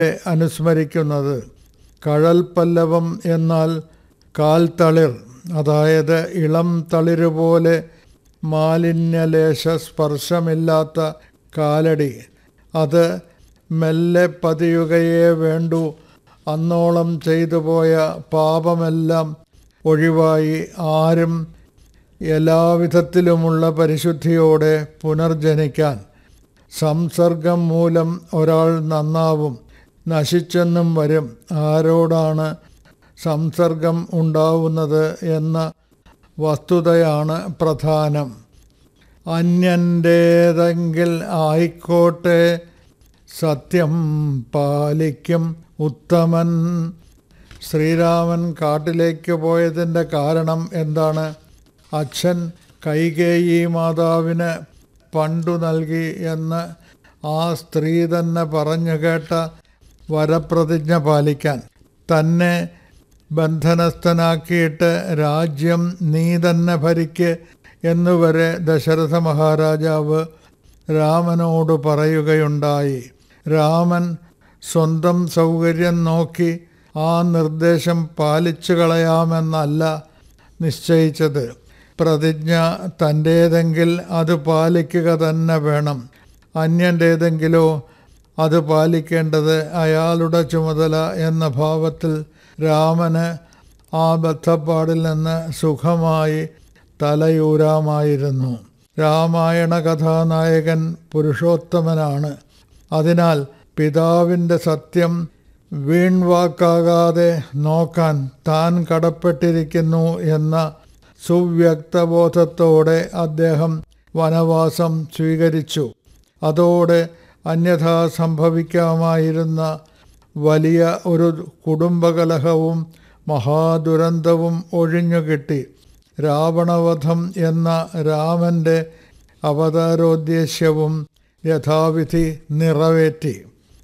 അനുസ്മരിക്കുന്നത് കഴൽ പല്ലവം എന്നാൽ കാൽത്തളിർ അതായത് ഇളം തളിര് പോലെ മാലിന്യലേശ സ്പർശമില്ലാത്ത കാലടി അത് മെല്ലെ പതിയുകയേ വേണ്ടൂ അന്നോളം ചെയ്തു പോയ പാപമെല്ലാം ഒഴിവായി ആരും എല്ലാവിധത്തിലുമുള്ള പരിശുദ്ധിയോടെ പുനർജനിക്കാൻ സംസർഗം മൂലം ഒരാൾ നന്നാവും നശിച്ചെന്നും വരും ആരോടാണ് സംസർഗം ഉണ്ടാവുന്നത് എന്ന വസ്തുതയാണ് പ്രധാനം അന്യൻ്റേതെങ്കിൽ ആയിക്കോട്ടെ സത്യം പാലിക്കും ഉത്തമൻ ശ്രീരാമൻ കാട്ടിലേക്ക് പോയതിൻ്റെ കാരണം എന്താണ് അച്ഛൻ കൈകേയി മാതാവിന് പണ്ടു നൽകി എന്ന് ആ സ്ത്രീ തന്നെ പറഞ്ഞു കേട്ട വരപ്രതിജ്ഞ പാലിക്കാൻ തന്നെ ബന്ധനസ്ഥനാക്കിയിട്ട് രാജ്യം നീ തന്നെ ഭരിക്ക് എന്നുവരെ ദശരഥ മഹാരാജാവ് രാമനോട് പറയുകയുണ്ടായി രാമൻ സ്വന്തം സൗകര്യം നോക്കി ആ നിർദ്ദേശം പാലിച്ചു കളയാമെന്നല്ല നിശ്ചയിച്ചത് പ്രതിജ്ഞ തൻ്റേതെങ്കിൽ അത് പാലിക്കുക തന്നെ വേണം അന്യൻ്റേതെങ്കിലോ അത് പാലിക്കേണ്ടത് അയാളുടെ ചുമതല എന്ന ഭാവത്തിൽ രാമന് ആ ബദ്ധപ്പാടിൽ നിന്ന് സുഖമായി തലയൂരാമായിരുന്നു രാമായണ കഥാനായകൻ പുരുഷോത്തമനാണ് അതിനാൽ പിതാവിൻ്റെ സത്യം വീൺവാക്കാകാതെ നോക്കാൻ താൻ കടപ്പെട്ടിരിക്കുന്നു എന്ന സുവ്യക്തബോധത്തോടെ അദ്ദേഹം വനവാസം സ്വീകരിച്ചു അതോടെ അന്യഥാ സംഭവിക്കാമായിരുന്ന വലിയ ഒരു കുടുംബകലഹവും മഹാദുരന്തവും ഒഴിഞ്ഞുകിട്ടി രാവണവധം എന്ന രാമൻ്റെ അവതാരോദ്ദേശ്യവും യഥാവിധി നിറവേറ്റി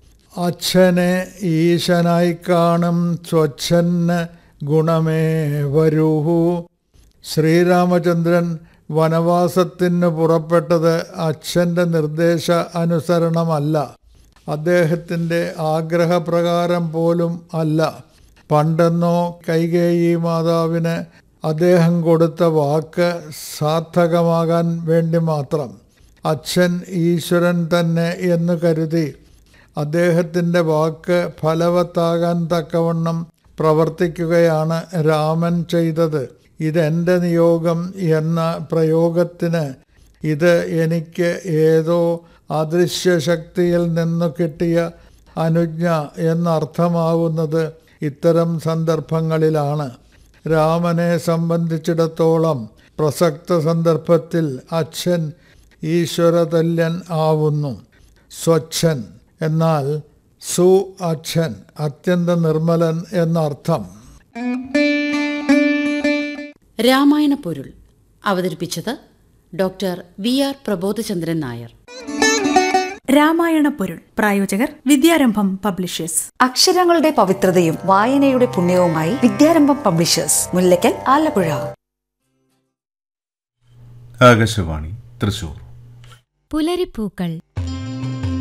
അച്ഛനെ ഈശനായി കാണും സ്വച്ഛന് ഗുണമേ വരൂഹു ശ്രീരാമചന്ദ്രൻ വനവാസത്തിന് പുറപ്പെട്ടത് അച്ഛൻ്റെ നിർദ്ദേശ അനുസരണമല്ല അദ്ദേഹത്തിൻ്റെ ആഗ്രഹപ്രകാരം പോലും അല്ല പണ്ടെന്നോ കൈകേയി മാതാവിന് അദ്ദേഹം കൊടുത്ത വാക്ക് സാർത്ഥകമാകാൻ വേണ്ടി മാത്രം അച്ഛൻ ഈശ്വരൻ തന്നെ എന്ന് കരുതി അദ്ദേഹത്തിൻ്റെ വാക്ക് ഫലവത്താകാൻ തക്കവണ്ണം പ്രവർത്തിക്കുകയാണ് രാമൻ ചെയ്തത് ഇതെൻ്റെ നിയോഗം എന്ന പ്രയോഗത്തിന് ഇത് എനിക്ക് ഏതോ അദൃശ്യശക്തിയിൽ നിന്ന് കിട്ടിയ അനുജ്ഞ എന്നർത്ഥമാവുന്നത് ഇത്തരം സന്ദർഭങ്ങളിലാണ് രാമനെ സംബന്ധിച്ചിടത്തോളം പ്രസക്ത സന്ദർഭത്തിൽ അച്ഛൻ ഈശ്വരതല്യൻ ആവുന്നു സ്വച്ഛൻ എന്നാൽ സു അച്ഛൻ അത്യന്ത നിർമ്മലൻ എന്നർത്ഥം രാമായണ പൊരുൾ അവതരിപ്പിച്ചത് doctor V R Prabodhachandran Nair Ramayana പൊരുൾ പ്രായോജകർ വിദ്യാരംഭം പബ്ലിഷേഴ്സ് അക്ഷരങ്ങളുടെ പവിത്രതയും വായനയുടെ പുണ്യവുമായി വിദ്യാരംഭം പബ്ലിഷേഴ്സ് മുല്ലക്കൽ ആലപ്പുഴ ആകാശവാണി തൃശൂർ പുലരിപ്പൂക്കൾ